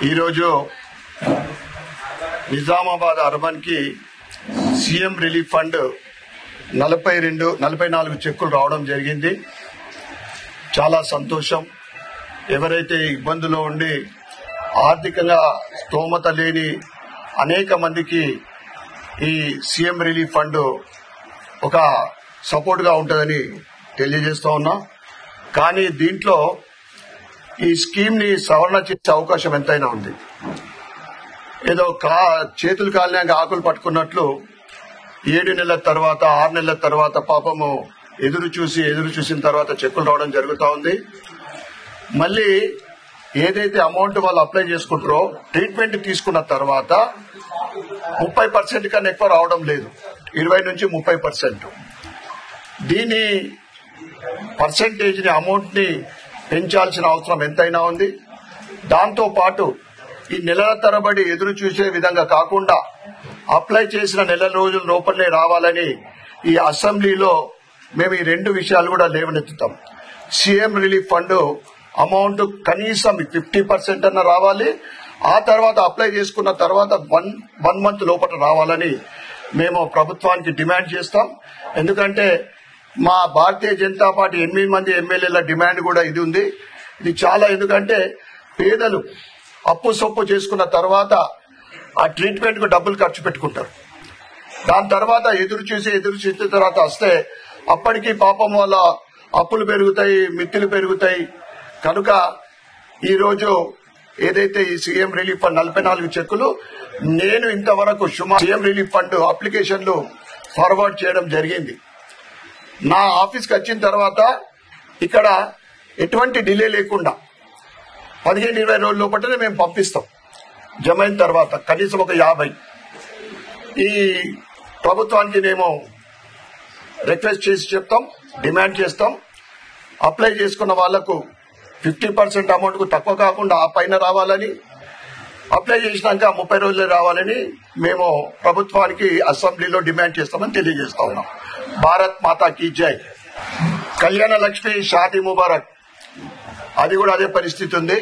ఈరోజు నిజామాబాద్ అర్బన్ కి CM relief fund నలభై రెండు నలభై నాలుగు చెక్కులు రావడం జరిగింది చాలా సంతోషం ఎవరైతే ఇబ్బందులో ఉండి ఆర్థికంగా స్తోమత లేని అనేక మందికి ఈ సీఎం రిలీఫ్ ఫండ్ ఒక సపోర్ట్ గా ఉంటుందని తెలియజేస్తా ఉన్నా కానీ దీంట్లో ఈ స్కీమ్ ని సవరణ చేసే అవకాశం ఎంతైనా ఉంది ఏదో కా చేతులు కాలినాక ఆకులు పట్టుకున్నట్లు ఏడు నెలల తర్వాత ఆరు నెలల తర్వాత పాపము ఎదురు చూసి ఎదురు చూసిన తర్వాత చెక్కులు రావడం జరుగుతా ఉంది మళ్ళీ ఏదైతే అమౌంట్ వాళ్ళు అప్లై చేసుకుంటారో ట్రీట్మెంట్ తీసుకున్న తర్వాత ముప్పై పర్సెంట్ కన్నా ఎక్కువ రావడం లేదు ఇరవై నుంచి ముప్పై పర్సెంట్ దీని పర్సెంటేజ్ ని అమౌంట్ ని పెంచాల్సిన అవసరం ఎంతైనా ఉంది దాంతో పాటు ఈ నెలల తరబడి ఎదురు చూసే విధంగా కాకుండా అప్లై చేసిన నెల రోజుల లోపలనే రావాలని ఈ అసెంబ్లీలో మేము ఈ రెండు విషయాలు కూడా లేవనెత్తుతాం సీఎం రిలీఫ్ ఫండ్ అమౌంట్ కనీసం ఫిఫ్టీ పర్సెంట్ అన్న రావాలి ఆ తర్వాత అప్లై చేసుకున్న తర్వాత వన్ వన్ మంత్ లోపల రావాలని మేము ప్రభుత్వానికి డిమాండ్ చేస్తాం ఎందుకంటే మా భారతీయ జనతా పార్టీ ఎనిమిది మంది ఎమ్మెల్యేల డిమాండ్ కూడా ఇది ఉంది ఇది చాలా ఎందుకంటే పేదలు అప్పు సొప్పు చేసుకున్న తర్వాత ఆ ట్రీట్మెంట్ కు డబ్బులు ఖర్చు పెట్టుకుంటారు దాని తర్వాత ఎదురు చూసి ఎదురు చూసిన తర్వాత వస్తే అప్పటికి పాపం వల్ల అప్పులు పెరుగుతాయి మిత్తులు పెరుగుతాయి కనుక ఈ రోజు ఏదైతే ఈ సీఎం రిలీఫ్ ఫండ్ నలభై నాలుగు చెక్కులు నేను ఇంతవరకు సుమారు సీఎం రిలీఫ్ ఫండ్ అప్లికేషన్లు ఫార్వర్డ్ చేయడం జరిగింది నా ఆఫీస్కి వచ్చిన తర్వాత ఇక్కడ ఎటువంటి డిలే లేకుండా పదిహేను ఇరవై రోజుల లోపలనే మేము పంపిస్తాం జమ అయిన తర్వాత కనీసం ఒక యాభై ఈ ప్రభుత్వానికి మేము రిక్వెస్ట్ చేసి చెప్తాం డిమాండ్ చేస్తాం అప్లై చేసుకున్న వాళ్లకు ఫిఫ్టీ పర్సెంట్ అమౌంట్ కు తక్కువ కాకుండా ఆ పైన రావాలని అప్లై చేసినాక ముప్పై రోజులు రావాలని మేము ప్రభుత్వానికి అసెంబ్లీలో డిమాండ్ చేస్తామని తెలియజేస్తా ఉన్నాం భారత్ మాతా కీ జై కళ్యాణ లక్ష్మి షాది ముబారక్ అది కూడా అదే పరిస్థితి ఉంది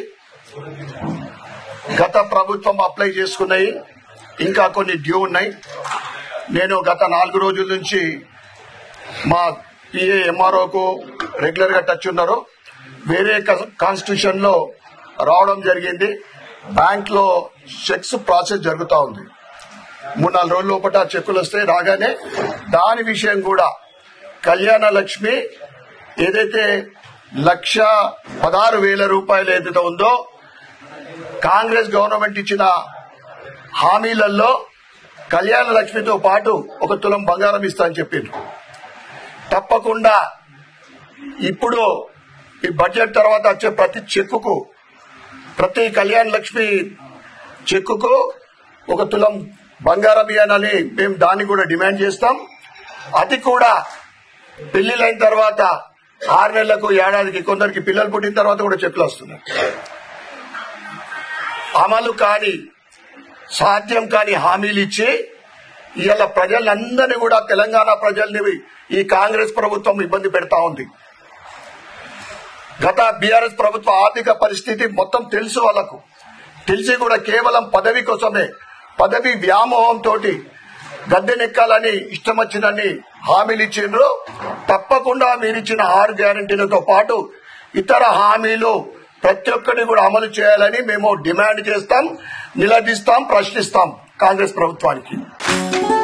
గత ప్రభుత్వం అప్లై చేసుకున్నాయి ఇంకా కొన్ని డ్యూ ఉన్నాయి నేను గత నాలుగు రోజుల నుంచి మా పిఏ ఎంఆర్ఓకు రెగ్యులర్ గా టచ్ ఉన్నారు వేరే కాన్స్టిట్యూషన్ లో రావడం జరిగింది బ్యాంక్ లో చెక్స్ ప్రాసెస్ జరుగుతా ఉంది మూడు నాలుగు రోజుల లోపల చెక్కులు వస్తే రాగానే దాని విషయం కూడా కళ్యాణ లక్ష్మి ఏదైతే లక్ష పదహారు వేల రూపాయలు ఏదైతే ఉందో కాంగ్రెస్ గవర్నమెంట్ ఇచ్చిన హామీలలో కళ్యాణ లక్ష్మితో పాటు ఒక తులం బంగారం ఇస్తా అని చెప్పిండ్రు తప్పకుండా ఇప్పుడు ఈ బడ్జెట్ తర్వాత వచ్చే ప్రతి చెక్కుకు ప్రతి కళ్యాణ లక్ష్మి చెక్కుకు ఒక తులం బంగారం ఇవ్వాలని మేము దాన్ని కూడా డిమాండ్ చేస్తాం అది కూడా పెళ్లిలైన తర్వాత ఆరు నెలలకు ఏడాదికి కొందరికి పిల్లలు పుట్టిన తర్వాత కూడా చెక్కులు వస్తున్నాయి అమలు కాని సాధ్యం కాని హామీలు ఇచ్చి ఇవాళ ప్రజలందరినీ కూడా తెలంగాణ ప్రజల్ని ఈ కాంగ్రెస్ ప్రభుత్వం ఇబ్బంది పెడతా ఉంది గత బీఆర్ఎస్ ప్రభుత్వ ఆర్థిక పరిస్థితి మొత్తం తెలుసు వాళ్ళకు తెలిసి కూడా కేవలం పదవి కోసమే పదవి వ్యామోహం తోటి గద్దెనెక్కాలని ఇష్టం వచ్చినన్ని హామీలు ఇచ్చిండ్రు తప్పకుండా మీరిచ్చిన ఆరు గ్యారంటీలతో పాటు ఇతర హామీలు ప్రతి ఒక్కరిని కూడా అమలు చేయాలని మేము డిమాండ్ చేస్తాం నిలదీస్తాం ప్రశ్నిస్తాం కాంగ్రెస్ ప్రభుత్వానికి